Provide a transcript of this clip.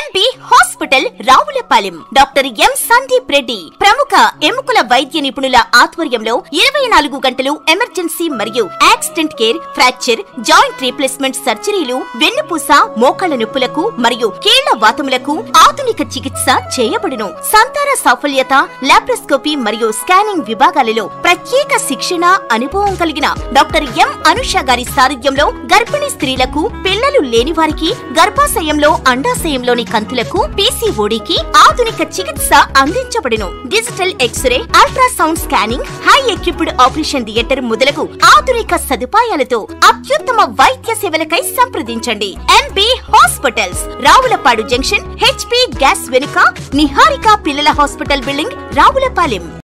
MB hospital Ravulapalem doctor M Sandeep Reddy ప్రముఖ ఎముకల వైద్య నిపుణుల ఆధ్వర్యంలో ఇరవై నాలుగు గంటలు ఎమర్జెన్సీ మరియు accident care fracture joint replacement సర్జరీలు వెన్నుపూస మోకాళ్ల నొప్పులకు మరియు కీళ్ల వాతములకు ఆధునిక చికిత్స చేయబడును సంతాన సాఫల్యత లాప్రోస్కోపీ మరియు స్కానింగ్ విభాగాలలో ప్రత్యేక శిక్షణ అనుభవం కలిగిన డాక్టర్ ఎం అనుష గారి సారథ్యంలో గర్భిణీ స్త్రీలకు పిల్లలు లేని వారికి గర్భాశయంలో అండాశయంలోని కంతులకు పీసీఓడికి ఆధునిక చికిత్స అందించబడును digital x-ray ultrasound scanning high equipped operation theatre మొదలగు ఆధునిక సదుపాయాలతో అత్యుత్తమ వైద్య సేవలకై సంప్రదించండి MB hospitals Ravulapadu junction HP gas వెనుక నిహారిక పిల్లల హాస్పిటల్ బిల్డింగ్ రావులపాలెం